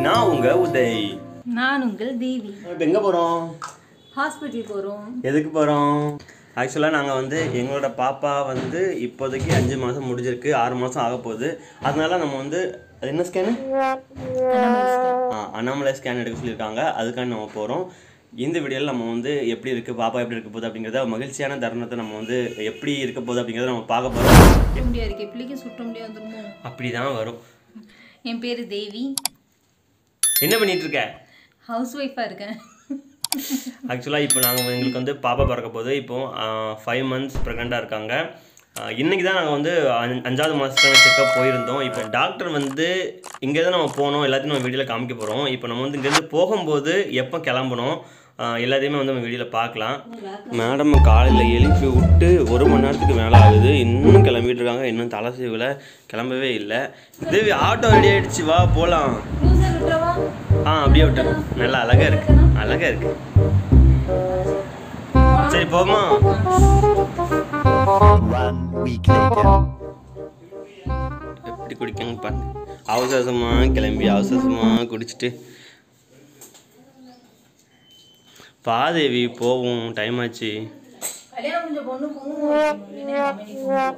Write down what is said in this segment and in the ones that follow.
நான் உங்க உதய் நான் உங்கள் தேவி இப்போ எங்கே போகிறோம் ஹாஸ்பிட்டல் போகிறோம் எதுக்கு போகிறோம் ஆக்சுவலாக நாங்கள் வந்து எங்களோட பாப்பா வந்து இப்போதைக்கு அஞ்சு மாதம் முடிஞ்சிருக்கு ஆறு மாதம் ஆக போகுது அதனால நம்ம வந்து அது என்ன ஸ்கேனு ஆ அண்ணாமலை ஸ்கேன் எடுக்க சொல்லியிருக்காங்க அதுக்காண்டி நம்ம போகிறோம் இந்த வீடியோவில் நம்ம வந்து எப்படி இருக்குது பாப்பா எப்படி இருக்க போகுது அப்படிங்கிறத மகிழ்ச்சியான தருணத்தை நம்ம வந்து எப்படி இருக்க போகுது அப்படிங்கிறத நம்ம பார்க்க போகிறோம் சுட்ட முடியாது இருக்கு பிள்ளைக்கு சுட்ட முடியாது வந்துருமோ அப்படி தான் வரும் என் பேர் தேவி என்ன பண்ணிட்டு இருக்க ஹவுஸ் ஒய்ஃபாக இருக்கேன் ஆக்சுவலாக இப்போ நாங்கள் எங்களுக்கு வந்து பாப்பா பிறக்க போகுது இப்போ ஃபைவ் மந்த்ஸ் ப்ரெக்னெண்ட்டாக இருக்காங்க இன்றைக்கி தான் நாங்கள் வந்து அஞ்~ அஞ்சாவது மாதத்துக்கான செக்கப் போயிருந்தோம் இப்போ டாக்டர் வந்து இங்கே தான் நம்ம போனோம் எல்லாத்தையும் நம்ம வீடியோவில் காமிக்க போகிறோம் இப்போ நம்ம வந்து இங்கேருந்து போகும்போது எப்போ கிளம்பணும் ஆஹ் எல்லாத்தையுமே வந்து நம்ம வீடியோவில் பார்க்கலாம் மேடம் காலையில் எழுப்பி விட்டு ஒரு மணி நேரத்துக்கு மேலே ஆகுது இன்னும் கிளம்பிட்டு இருக்காங்க இன்னும் தலை சீவில் கிளம்பவே இல்லை தேவி ஆட்டோ ரெடி ஆயிடுச்சு வா போகலாம் ஆ அப்படியே விட்டு நல்லா அழகா இருக்கு அழகா இருக்கு சரி போமா One week later. எப்படி குடிக்காங்க பாருங்க அவசர அவசரமா கிளம்பி அவசர அவசரமா குடிச்சிட்டு பாதேவி போவோம் டைம் ஆச்சு கல்யாணம் முடிஞ்ச பொண்ணு போகணும்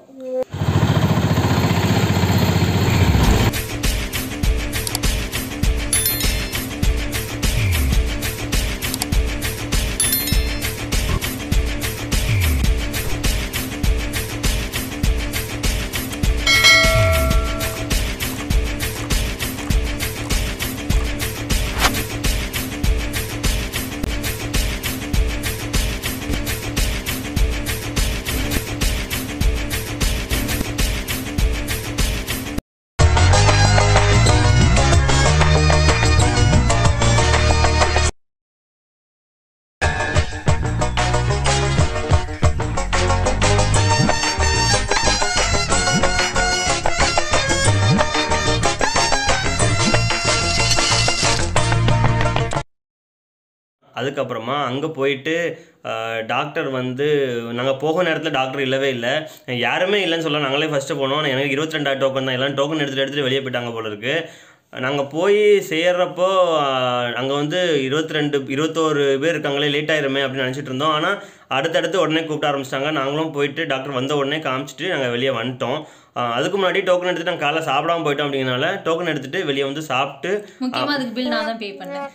அதுக்கப்புறமா அங்கே போயிட்டு டாக்டர் வந்து நாங்கள் போக நேரத்தில் டாக்டர் இல்லவே இல்லை யாருமே இல்லைன்னு சொல்ல நாங்களே ஃபஸ்ட்டு போனோம் ஆனா எனக்கு இருபத்தி ரெண்டாயிரம் டோக்கன் தான் எல்லாம் டோக்கன் எடுத்துகிட்டு எடுத்துகிட்டு வெளியே போயிட்டாங்க போல இருக்கு நாங்கள் போய் சேர்றப்போ அங்கே வந்து இருபத்தி ரெண்டு இருபத்தோரு பேர் இருக்காங்களே லேட் ஆயிருமே அப்படின்னு நினச்சிட்டு இருந்தோம் ஆனால் அடுத்தடுத்து உடனே கூப்பிட ஆரம்பிச்சிட்டாங்க நாங்களும் போயிட்டு டாக்டர் வந்த உடனே காமிச்சிட்டு நாங்கள் வெளியே வந்துட்டோம் ஆஹ் அதுக்கு முன்னாடி டோக்கன் எடுத்துட்டு நாங்கள் காலைல சாப்பிடாம போயிட்டோம் அப்படிங்கிறனால டோக்கன் எடுத்துட்டு வெளியே வந்து சாப்பிட்டு முக்கியமாக அதுக்கு பில் நான் தான் பே பண்ணேன்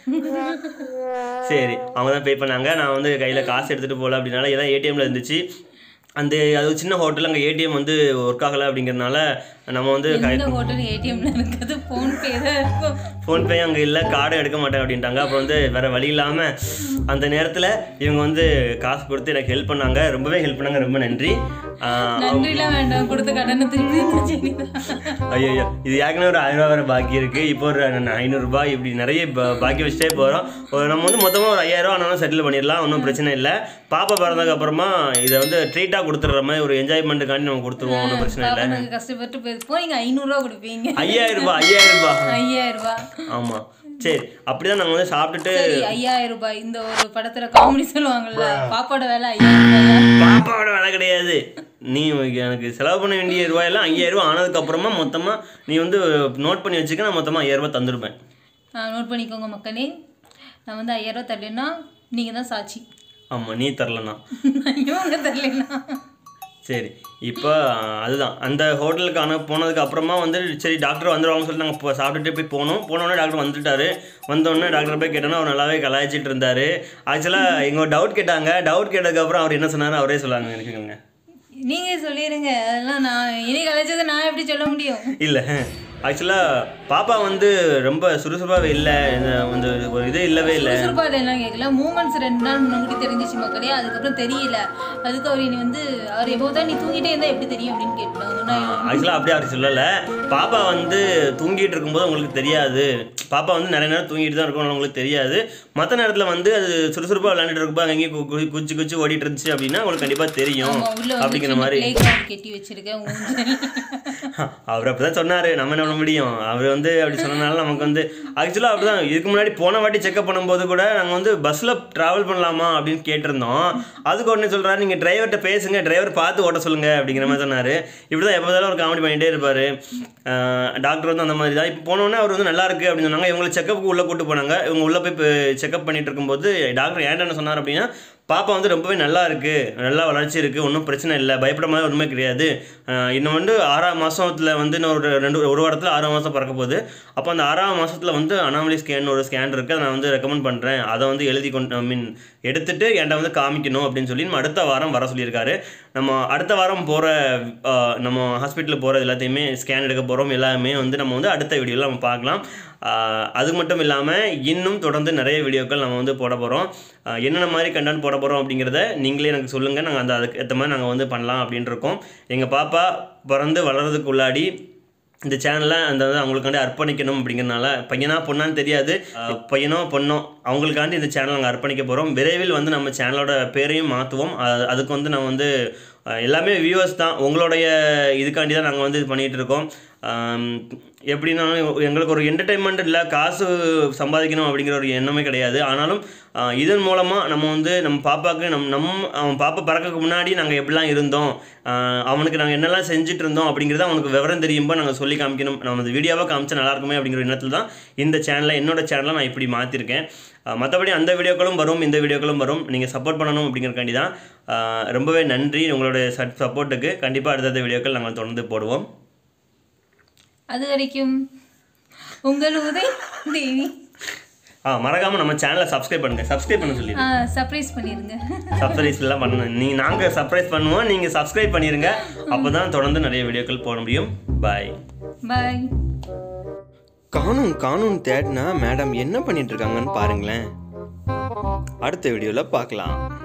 சரி அவங்க தான் பே பண்ணாங்க நான் வந்து கையில் காசு எடுத்துகிட்டு போகல அப்படின்னால எல்லாம் ஏடிஎம்ல இருந்துச்சு அந்த அது ஒரு சின்ன ஹோட்டல் அங்கே ஏடிஎம் வந்து ஒர்க் ஆகலை அப்படிங்கிறனால நம்ம வந்து எந்த ஹோட்டல் ஏடிஎம்ல இருக்குது ஃபோன்பே தான் இருக்கும் ஃபோன்பே அங்கே இல்லை கார்டு எடுக்க மாட்டேன் அப்படின்ட்டாங்க அப்புறம் வந்து வேறு வழி இல்லாமல் அந்த நேரத்தில் இவங்க வந்து காசு கொடுத்து எனக்கு ஹெல்ப் பண்ணாங்க ரொம்பவே ஹெல்ப் பண்ணாங்க ரொம்ப நன்றி ஆஹ் நன்றிலாம் வேண்டாம் கொடுத்த கடனை திருப்பி தந்தா சரிதான் ஐயோ இது ஏற்கனவே ஒரு ஆயிரம் ரூபா வேறு பாக்கி இருக்குது இப்போ ஒரு ஐநூறுரூபா இப்படி நிறைய பா- பாக்கி வச்சுட்டே போகிறோம் நம்ம வந்து மொத்தமாக ஒரு ஐயாயிரம் ஆனாலும் செட்டில் பண்ணிடலாம் ஒன்றும் பிரச்சனை இல்லை பாப்பா பிறந்ததுக்கு அப்புறமா இதை வந்து ட்ரீட்டாக கொடுத்துட்ற மாதிரி ஒரு என்ஜாய்மெண்ட்டுக்காண்டி நம்ம கொடுத்துருவோம் ஒன்றும் பிரச்சனை இல்லை பாப்பனுக்கு கஷ்டப்பட்டு போயிருப்போம் நீங்க ஐநூறுரூவா கொடுப்பீங்க ஐயாயிரம் ரூபாய் ஐயாயிரம் ரூபாய் ஐயாயிரம் ரூபாய் ஆமாம் சரி அப்படிதான் நாங்கள் வந்து சாப்பிட்டுட்டு சரி ஐயாயிரம் ரூபாய் இந்த ஒரு படத்துல காமெடி சொல்லுவாங்கல்ல பாப்பாவோட வேலை ஐயாயிரம் ரூபாய் பாப்பாவோட வேலை கிடையாது நீ எனக்கு செலவு பண்ண வேண்டிய ரூபாயெல்லாம் ஐயாயிரம் ரூபாய் ஆனதுக்கு அப்புறமா மொத்தமாக நீ வந்து நோட் பண்ணி வச்சுக்க நான் மொத்தமாக ஐயாயிரம் ரூபாய் தந்துருப்பேன் நோட் பண்ணிக்கோங்க மக்களே நான் வந்து ஐயாயிரம் ரூபாய் தரலைன்னா நீங்க தான் சாட்சி ஆமாம் நீ தரலண்ணா இவங்க தரலைன்னா சரி இப்போ அதுதான் அந்த ஹோட்டலுக்கு அனு போனதுக்கு அப்புறமா வந்து சரி டாக்டர் வந்துடுவாங்கன்னு சொல்லிட்டு நாங்கள் இப்போ சாப்பிட்டுட்டு போய் போனோம் போனோடனே டாக்டர் வந்துட்டாரு வந்தோடனே டாக்டர் போய் கேட்டோன்னா அவர் நல்லாவே கலாய்ச்சிட்டு இருந்தார் ஆக்சுவலாக எங்க டவுட் கேட்டாங்க டவுட் கேட்டதுக்கப்புறம் அவர் என்ன சொன்னார் அவரே சொல்லாங்க நினைச்சுக்கோங்க நீங்க சொல்லிடுங்க அதெல்லாம் நான் இனி கலைச்சதை நான் எப்படி சொல்ல முடியும் இல்லை ஆக்சுவலாக பாப்பா வந்து ரொம்ப சுறுசுறுப்பாகவே இல்லை இந்த ஒரு இதே இல்லவே இல்லை சுறுசுறுப்பாக எல்லாம் கேட்கல மூமெண்ட்ஸ் ரெண்டு நாள் முன்னாடி தெரிஞ்சிச்சு மக்களே அதுக்கப்புறம் தெரியல அதுக்கு அவர் இனி வந்து அவர் எப்போ தான் நீ தூங்கிட்டே இருந்தா எப்படி தெரியும் அப்படின்னு கேட்டாங்க நான் ஆக்சுவலாக அப்படி அவர் சொல்லலை பாப்பா வந்து தூங்கிட்டு இருக்கும்போது உங்களுக்கு தெரியாது பாப்பா வந்து நிறைய நேரம் தூங்கிட்டு தான் இருக்கும் உங்களுக்கு தெரியாது மற்ற நேரத்தில் வந்து அது சுறுசுறுப்பாக விளையாண்டுட்டு இருக்கும்போது அங்கேயும் கு- கு- குச்சி குச்சி ஓடிட்டு இருந்துச்சு அப்படின்னா உங்களுக்கு கண்டிப்பாக தெரியும் ஆமா, உள்ள வந்து அப்படிங்கிற சின்ன மாதிரி playground கட்டி வச்சிருக்கேன் ஊஞ்சல் அவர் அப்படி தான் சொன்னார் நம்ம என்ன பண்ண முடியும் அவர் வந்து அப்படி சொன்னனால நமக்கு வந்து ஆக்சுவலாக அப்படி தான் இதுக்கு முன்னாடி போன வாட்டி செக்அப் பண்ணும்போது கூட நாங்கள் வந்து பஸ்ஸில் ட்ராவல் பண்ணலாமா அப்படின்னு கேட்டிருந்தோம் அதுக்கு உடனே சொல்கிறாரு நீங்கள் டிரைவர்கிட்ட பேசுங்க டிரைவர் பார்த்து ஓட்ட சொல்லுங்க அப்படிங்கிற மாதிரி சொன்னார் இப்படி தான் எப்போதாலும் ஒரு காமெடி பண்ணிகிட்டே இருப்பார் டாக்டர் வந்து அந்த மாதிரி தான் இப்போ போனோடனே அவர் வந்து நல்லா இருக்கு அப்படின்னு சொன்னாங்க இவங்களை செக்கப்புக்கு உள்ளே கூட்டு போனாங்க இவங்க உள்ளே போய் செக்அப் பண்ணிட்டு இருக்கும்போது டாக்டர் ஏன்டா என்ன சொன்னார் அப்படின்னா பாப்பா வந்து ரொம்பவே நல்லா இருக்கு நல்லா வளர்ச்சி இருக்கு ஒன்றும் பிரச்சனை இல்லை பயப்பட மாதிரி ஒன்றுமே கிடையாது ஆஹ் இன்னும் வந்து ஆறாம் மாசத்துல வந்து இன்னும் ஒரு ரெண்டு ஒரு வாரத்தில் ஆறாம் மாதம் பிறக்க போகுது அப்போ அந்த ஆறாம் மாசத்துல வந்து அனாமலி ஸ்கேன் ஒரு ஸ்கேன் இருக்குது அதை நான் வந்து ரெக்கமெண்ட் பண்ணுறேன் அதை வந்து எழுதி கொண்டு ஐ மீன் எடுத்துட்டு என்கிட்ட வந்து காமிக்கணும் அப்படின்னு சொல்லி நம்ம அடுத்த வாரம் வர சொல்லியிருக்காரு நம்ம அடுத்த வாரம் போகிற நம்ம ஹாஸ்பிட்டலுக்கு போகிற எல்லாத்தையுமே ஸ்கேன் எடுக்க போகிறோம் எல்லாமே வந்து நம்ம வந்து அடுத்த வீடியோவில் நம்ம பார்க்கலாம் ஆஹ் அது மட்டும் இல்லாமல் இன்னும் தொடர்ந்து நிறைய வீடியோக்கள் நம்ம வந்து போட போகிறோம் என்னென்ன மாதிரி கண்டென்ட் போட போகிறோம் அப்படிங்கிறத நீங்களே எனக்கு சொல்லுங்கள் நாங்கள் அந்த அதுக்கு ஏற்ற மாதிரி நாங்கள் வந்து பண்ணலாம் அப்படின்ட்டு இருக்கோம் எங்கள் பாப்பா பிறந்து வளர்றதுக்கு உள்ளாடி இந்த சேனலை அந்த வந்து அவங்களுக்காண்டி அர்ப்பணிக்கணும் அப்படிங்கிறனால பையனா பொண்ணான்னு தெரியாது அஹ் பையனோ பொண்ணோ அவங்களுக்காண்டி இந்த சேனல் நாங்கள் அர்ப்பணிக்க போகிறோம் விரைவில் வந்து நம்ம சேனலோட பேரையும் மாற்றுவோம் அ- அதுக்கு வந்து நான் வந்து அஹ் எல்லாமே வியூவர்ஸ் தான் உங்களுடைய இதுக்காண்டி தான் நாங்கள் வந்து இது பண்ணிகிட்டு இருக்கோம் ஆம், எப்படின்னா எங்களுக்கு ஒரு என்டர்டெயின்மெண்ட் இல்லை காசு சம்பாதிக்கணும் அப்படிங்கிற ஒரு எண்ணமே கிடையாது ஆனாலும் ஆஹ், இதன் மூலமாக நம்ம வந்து நம்ம பாப்பாவுக்கு நம் நம் அவன் பாப்பா பிறக்கக்கு முன்னாடி நாங்கள் எப்படிலாம் இருந்தோம் ஆஹ், அவனுக்கு நாங்கள் என்னெல்லாம் செஞ்சுட்டு இருந்தோம் அப்படிங்கிறத அவனுக்கு விவரம் தெரியும்போ நாங்கள் சொல்லி காமிக்கணும் நம்ம இந்த வீடியோவாக காமிச்சா நல்லா இருக்குமே அப்படிங்கிற எண்ணத்தில் தான் இந்த சேனலை என்னோட சேனலை நான் இப்படி மாற்றிருக்கேன் மற்றபடி அந்த வீடியோக்களும் வரும் இந்த வீடியோக்களும் வரும் நீங்கள் சப்போர்ட் பண்ணணும் அப்படிங்கிறக்காண்டி தான் ஆஹ், ரொம்பவே நன்றி உங்களுடைய சப்போர்ட்டுக்கு கண்டிப்பாக அடுத்தடுத்த வீடியோக்கள் நாங்கள் தொடர்ந்து போடுவோம் அது வரைக்கும் உங்கள் உதய் தேவி ஆ மறக்காமல் நம்ம சேனலை சப்ஸ்கிரைப் பண்ணுங்கள் சப்ஸ்கிரைப் பண்ண சொல்லி சர்ப்ரைஸ் பண்ணிடுங்க சர்ப்ரைஸ் எல்லாம் பண்ணணும் நீ நாங்கள் சர்ப்ரைஸ் பண்ணுவோம் நீங்கள் சப்ஸ்கிரைப் பண்ணிடுங்க அப்போ தான் தொடர்ந்து நிறைய வீடியோக்கள் போட முடியும் பாய் பாய் காணும் காணும் தேடினா மேடம் என்ன பண்ணிட்டு இருக்காங்கன்னு பாருங்களேன் அடுத்த வீடியோவில் பார்க்கலாம்